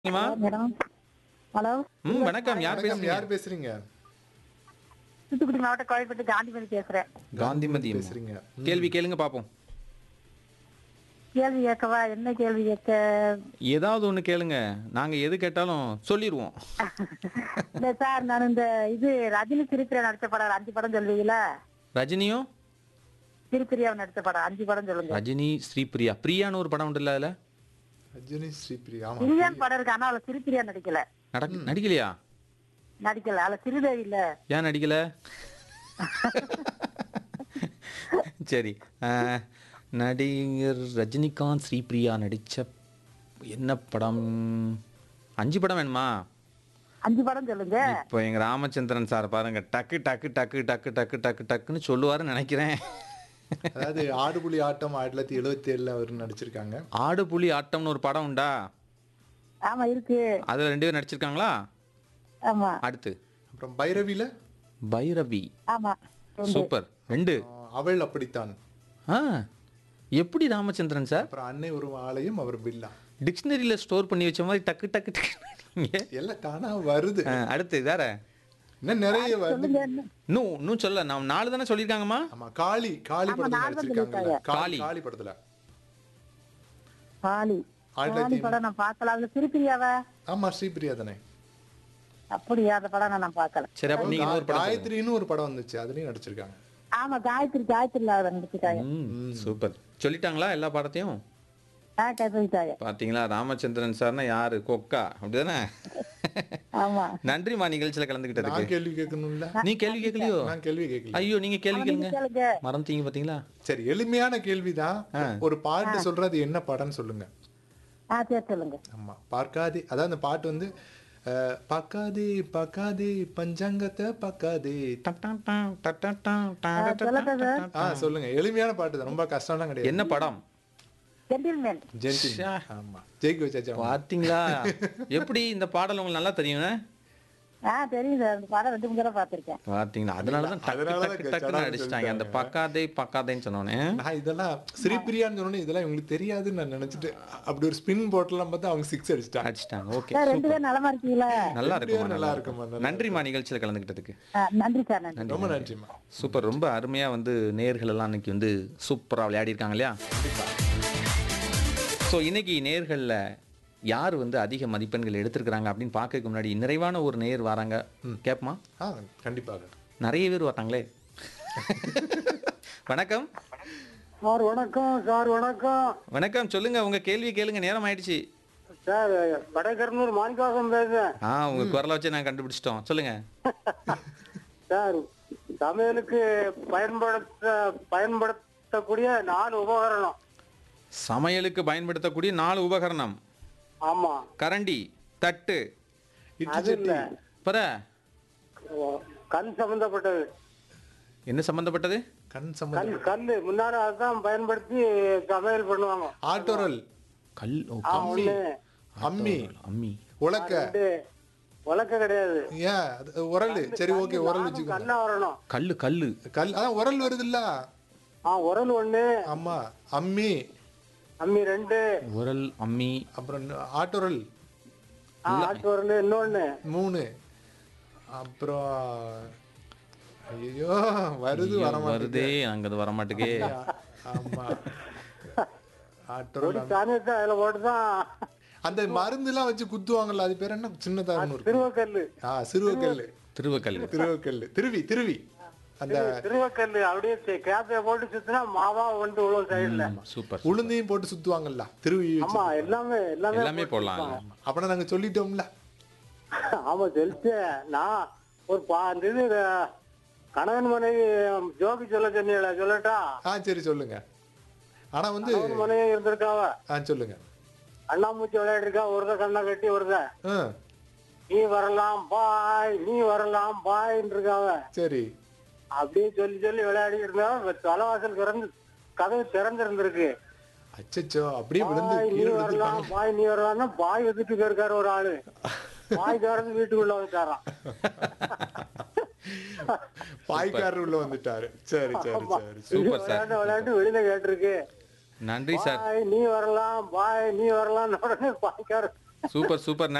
மா madam hello ம் வணக்கம் யார் வணக்கம் பேசுறீங்க யார் பேசுறீங்க தூத்துக்குடி மாவட்டம் கோயம்பேட்டு காந்திமதி பேசுறேன் காந்திமதி அம்மா. பேசுறீங்க கேள்வி கேளுங்க பாப்போம் கேள்வி கேட்கவா என்ன கேள்வி கேட்க ஏதாவது ஒண்ணு கேளுங்க நாங்க எது கேட்டாலும் சொல்லிடுவோம் இல்ல சார் நான் இந்த இது ரஜினி சிரிப்பிரியா நடிச்ச படம் அஞ்சு படம் சொல்வீங்களா ரஜினியும் சிரிப்பிரியா நடிச்ச படம் அஞ்சு படம் சொல்லுங்க ரஜினி ஸ்ரீபிரியா பிரியான்னு ஒரு படம் உண்டுல்ல அதுல ரஜினி ஸ்ரீபிரியா ஆமா பிரியான் படம் இருக்கு ஆனா அவளை சிரிப்பிரியா நடிக்கல நடக்க நடிக்கலையா நடிக்கல அவளை சிறுதேவி இல்ல ஏன் நடிக்கல சரி அஹ், நடிகர் ரஜினிகாந்த் ஸ்ரீபிரியா நடிச்ச என்ன படம் அஞ்சு படம் வேணுமா அஞ்சு படம் சொல்லுங்க இப்போ எங்க ராமச்சந்திரன் சார் பாருங்க டக்கு டக்கு டக்கு டக்கு டக்கு டக்கு டக்குன்னு சொல்லுவாருன்னு நினைக்கிறேன் அதாவது ஆடுபுலி ஆட்டம் ஆயிரத்தி தொள்ளாயிரத்தி எழுபத்தி ஏழுல அவர் நடிச்சிருக்காங்க ஆடு புலி ஆட்டம்னு ஒரு படம் உண்டா ஆமா இருக்கு அதுல ரெண்டு பேர் நடிச்சிருக்காங்களா ஆமா அடுத்து அப்புறம் பைரவில பைரவி ஆமா சூப்பர் ரெண்டு ஆஹ், அவள் அப்படித்தான் ஆ எப்படி ராமச்சந்திரன் சார் அப்புறம் அன்னை ஒரு ஆலயம் அவர் பில்லா டிக்ஷனரியில ஸ்டோர் பண்ணி வச்ச மாதிரி டக்கு டக்கு டக்கு எல்லாம் தானா வருது அடுத்து வேற இன்னும் நிறைய வருது சொல்லுங்க என்ன இன்னும் இன்னும் சொல்ல நான் நாலு தானே சொல்லியிருக்காங்கம்மா ஆமா காளி காளி படத்துல நாலு தான் நடிச்சிருக்காங்கல்ல காளி. காளி காளி படத்துல பாலி ஆயிரத்தி பாலி படம் நான் பார்க்கல அதுல சிரிப்பிரியாவா ஆமா ஸ்ரீபிரியா தானே அப்படியா அந்த படம் நான் பார்க்கல சரி அப்ப நீங்க இன்னொரு படம் சொல்லுங்க. காயத்ரின்னு ஒரு படம் வந்துச்சு அதுலயும் நடிச்சிருக்காங்க ஆமா காயத்ரி காயத்ரில அவரை நடிச்சுட்டாங்க ம் சூப்பர் சொல்லிட்டாங்களா எல்லா படத்தையும் ஆ கேட்டுட்டாங்க பாத்தீங்களா ராமச்சந்திரன் சார்னா யாரு கொக்கா அப்படிதானே ஆமா நன்றிமா நிகழ்ச்சியில கலந்துக்கிட்டதுக்கு நான் கேள்வி கேட்கணும்ல நீ கேள்வி கேட்கலையோ நான் கேள்வி கேட்கல ஐயோ நீங்க கேள்வி கேளுங்க கேளுங்க மறந்துட்டீங்க பாத்தீங்களா சரி எளிமையான கேள்விதான் ஒரு பாட்டு சொல்றது என்ன படம்னு சொல்லுங்க ஆ சரி சொல்லுங்க ஆமா பார்க்காதே அதான் அந்த பாட்டு வந்து அஹ், பார்க்காதே பார்க்காதே பஞ்சாங்கத்தை பார்க்காதே டக் டக் டக் டக் டக் டக் டக் டக் சொல்லுங்க சார் ஆ சொல்லுங்க எளிமையான பாட்டு தான் ரொம்ப கஷ்டம்லாம் கிடையாது என்ன படம் ஜென்டில்மேன் ஜென்டில் ஆமா ஜெயிக்க வச்சாச்சு அவனை. பாத்தீங்களா எப்படி இந்த பாடல் உங்களுக்கு நல்லா தெரியும் ஆ தெரியும் சார் அந்த படம் ரெண்டு மூணு தடவை பார்த்திருக்கேன் பாத்தீங்களா அதனாலதான் டக்கு அதனாலதான் டக்கு டக்குன்னு சடார்னு அடிச்சிட்டாங்க அந்த பக்காதே பக்காதேன்னு சொன்னோன்னே நான் இதெல்லாம் ஸ்ரீபிரியான்னு சொன்னோன்னே இதெல்லாம் இவங்களுக்கு தெரியாதுன்னு நான் நினைச்சிட்டு அப்படி ஒரு ஸ்பின் போட்டெல்லாம் பார்த்தா அவங்க சிக்ஸ் அடிச்சிட்டாங்க அடிச்சிட்டாங்க ஓகே சார் ரெண்டு பேரும் நலமா இருக்கீங்களா நல்லா எப்படியோ இருக்குமா நல்லா நல்லா இருக்குமா, இருக்குமா நல்லா நன்றிமா நிகழ்ச்சியில கலந்துக்கிட்டதுக்கு ஆ, நன்றி சார் நன்றி ரொம்ப நன்றிம்மா சூப்பர் ரொம்ப அருமையா வந்து நேர்கள் எல்லாம் இன்னைக்கு வந்து சூப்பரா விளையாடி இருக்காங்க இல்லையா ஸோ இன்னைக்கு நேர்களில் யார் வந்து அதிக மதிப்பெண்கள் எடுத்திருக்கிறாங்க அப்படின்னு பார்க்கறதுக்கு முன்னாடி நிறைவான ஒரு நேர் வராங்க கேட்போமா ஆ கண்டிப்பாக நிறைய பேர் வராங்களே வணக்கம் சார் வணக்கம் சார் வணக்கம் வணக்கம் சொல்லுங்க உங்க கேள்வி கேளுங்க நேரம் ஆயிடுச்சு சார் வடகர்னூர் மாணிக்கவாசம் பேசுறேன் ஆ உங்க குரலை வச்சு நான் கண்டுபிடிச்சிட்டோம் சொல்லுங்க சார் சமையலுக்கு பயன்படுத்த பயன்படுத்தக்கூடிய நாலு உபகரணம் சமையலுக்கு பயன்படுத்தக்கூடிய நாலு உபகரணம் ஆமா கரண்டி தட்டு இட்லி அது இல்ல சட்டி பர ஓ, கண் சம்பந்தப்பட்டது என்ன சம்பந்தப்பட்டது கண் கண் சம்பந்தம் கல்லு முன்னாடி அதான் பயன்படுத்தி சமையல் பண்ணுவாங்க ஆட்டோரல் கல் ஓ, ஆ, ஒண்ணு அம்மி அம்மி உலக்க ரெண்டு உலக்க கிடையாது ஏன் அது உரல் சரி ஓகே உரல் வச்சுக்கோ கண்ணா வரணும் கல்லு கல்லு கல் அதான் உரல் வருது இல்ல ஆ உரல் ஒண்ணு ஆமா அம்மி அம்மி ரெண்டு உரல் அம்மி அப்புறம் இன்னும் ஆட்டோரல் ஆ, ஆட்டு உரல் இன்னொன்னு மூணு அப்புறம் ஐயோ வருது வர வருதே அங்க அது வர மாட்டேங்கே ஆமா ஆட்டோரல் ஒரு தானியத்தை அதுல போட்டுதான் அந்த மருந்துலாம் வச்சு குத்துவாங்கல்ல அது பேர் என்ன சின்னதாகனு இருக்கு திருவக்கல்லு ஆ சிறுவக்கல்லு திருவக்கல் திருவக்கல்லு திருவி திருவி அந்த திருவக்கல்லு அப்படியே தே- கேப்பைய போட்டு சுத்தினா மாவா வந்து விழும் சைடுல சூப்பர் உளுந்தையும் போட்டு சுத்துவாங்கல்ல திருவி வச்சு. ஆமா எல்லாமே எல்லாமே எல்லாமே போடலாம் அப்பனா நாங்க சொல்லிட்டோம்ல ஆமா சொல்லிட்டேன் நான் ஒரு பா அந்த இது அஹ், கணவன் மனைவி ஜோபி சொல்ல சொன்னீங்களா சொல்லட்டா ஆ சரி சொல்லுங்க ஆனா வந்து கணவன் மனைவி இருந்திருக்காவ ஆ சொல்லுங்க அண்ணாமூச்சி விளையாடிருக்கா ஒருத கண்ணை கட்டி ஒருத ஆ நீ வரலாம் பாய் நீ வரலாம் பாய்ன்னு இருக்காவ சரி அப்படியே சொல்லி சொல்லி விளையாடி இருந்தா தலைவாசல் திறந்து கதவு திறந்திருந்திருக்கு அச்சச்சோ அப்படியே விழுந்து பாய் நீ கீழே வரலாம் விழுந்து பாய் நீ வரலாம்னா பாய் வந்துட்டு போயிருக்காரு ஒரு ஆளு பாய் திறந்து வீட்டுக்குள்ள வந்துட்டாராம் பாய்க்காரர் உள்ள வந்துட்டாரு சரி சரி சரி சூப்பர் சார் விளையாண்டு விளையாண்டு வெளியில கேட்டிருக்கு நன்றி சார் பாய் நீ வரலாம் பாய் நீ வரலாம் உடனே பாய்க்கார சூப்பர் சூப்பர்